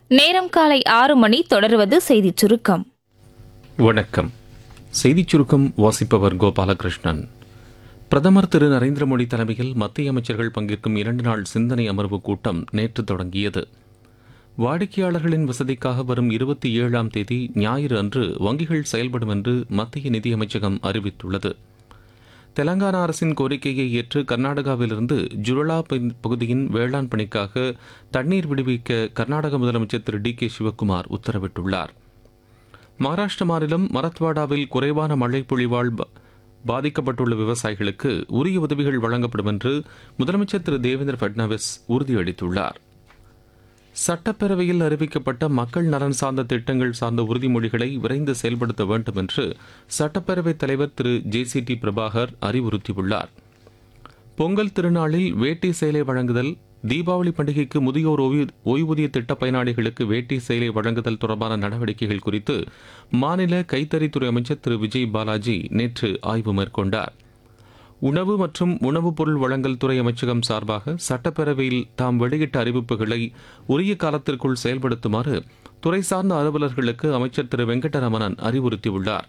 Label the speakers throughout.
Speaker 1: நேரம் காலை ஆறு மணி தொடர்வது செய்திச் சுருக்கம்
Speaker 2: வணக்கம் செய்திச் சுருக்கம் வாசிப்பவர் கோபாலகிருஷ்ணன் பிரதமர் திரு நரேந்திர மோடி தலைமையில் மத்திய அமைச்சர்கள் பங்கேற்கும் இரண்டு நாள் சிந்தனை அமர்வு கூட்டம் நேற்று தொடங்கியது வாடிக்கையாளர்களின் வசதிக்காக வரும் இருபத்தி ஏழாம் தேதி ஞாயிறு அன்று வங்கிகள் செயல்படும் என்று மத்திய நிதியமைச்சகம் அறிவித்துள்ளது தெலங்கானா அரசின் கோரிக்கையை ஏற்று கர்நாடகாவிலிருந்து ஜுரலா பகுதி- பகுதியின் வேளாண் பணிக்காக தண்ணீர் விடுவிக்க கர்நாடக முதலமைச்சர் திரு டி கே சிவக்குமார் உத்தரவிட்டுள்ளார் மகாராஷ்டிர மாநிலம் மரத்வாடாவில் குறைவான மழை பொழிவால் ப- பாதிக்கப்பட்டுள்ள விவசாயிகளுக்கு உரிய உதவிகள் வழங்கப்படும் என்று முதலமைச்சர் திரு தேவேந்திர ஃபட்னவிஸ் உறுதியளித்துள்ளார் சட்டப்பேரவையில் அறிவிக்கப்பட்ட மக்கள் நலன் சார்ந்த திட்டங்கள் சார்ந்த உறுதிமொழிகளை விரைந்து செயல்படுத்த வேண்டும் என்று சட்டப்பேரவைத் தலைவர் திரு ஜே சி டி பிரபாகர் அறிவுறுத்தியுள்ளார் பொங்கல் திருநாளில் வேட்டி சேலை வழங்குதல் தீபாவளி பண்டிகைக்கு முதியோர் ஓய்வு- ஓய்வூதிய திட்ட பயனாளிகளுக்கு வேட்டி சேலை வழங்குதல் தொடர்பான நடவடிக்கைகள் குறித்து மாநில கைத்தறித்துறை அமைச்சர் திரு விஜய் பாலாஜி நேற்று ஆய்வு மேற்கொண்டார் உணவு மற்றும் உணவுப் பொருள் வழங்கல் துறை அமைச்சகம் சார்பாக சட்டப்பேரவையில் தாம் வெளியிட்ட அறிவிப்புகளை உரிய காலத்திற்குள் செயல்படுத்துமாறு துறை சார்ந்த அலுவலர்களுக்கு அமைச்சர் திரு வெங்கடரமணன் அறிவுறுத்தியுள்ளார்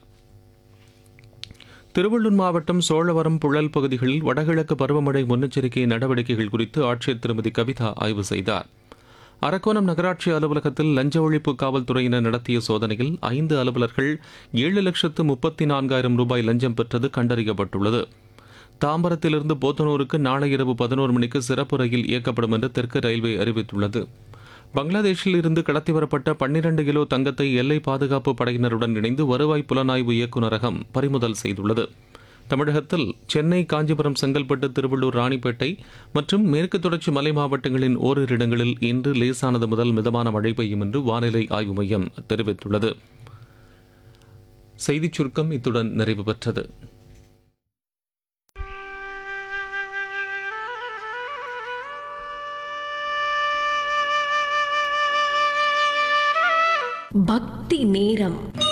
Speaker 2: திருவள்ளூர் மாவட்டம் சோழவரம் புழல் பகுதிகளில் வடகிழக்கு பருவமழை முன்னெச்சரிக்கை நடவடிக்கைகள் குறித்து ஆட்சியர் திருமதி கவிதா ஆய்வு செய்தார் அரக்கோணம் நகராட்சி அலுவலகத்தில் லஞ்ச ஒழிப்பு காவல்துறையினர் நடத்திய சோதனையில் ஐந்து அலுவலர்கள் ஏழு லட்சத்து முப்பத்தி நான்காயிரம் ரூபாய் லஞ்சம் பெற்றது கண்டறியப்பட்டுள்ளது தாம்பரத்திலிருந்து போத்தனூருக்கு நாளை இரவு பதினோரு மணிக்கு சிறப்பு ரயில் இயக்கப்படும் என்று தெற்கு ரயில்வே அறிவித்துள்ளது பங்களாதேஷில் இருந்து கடத்தி வரப்பட்ட பன்னிரண்டு கிலோ தங்கத்தை எல்லை பாதுகாப்பு படையினருடன் இணைந்து வருவாய் புலனாய்வு இயக்குநரகம் பறிமுதல் செய்துள்ளது தமிழகத்தில் சென்னை காஞ்சிபுரம் செங்கல்பட்டு திருவள்ளூர் ராணிப்பேட்டை மற்றும் மேற்கு தொடர்ச்சி மலை மாவட்டங்களின் ஓரிரு இடங்களில் இன்று லேசானது முதல் மிதமான மழை பெய்யும் என்று வானிலை ஆய்வு மையம் தெரிவித்துள்ளது செய்திச் சுருக்கம் இத்துடன் நிறைவு பெற்றது
Speaker 3: பக்தி நேரம்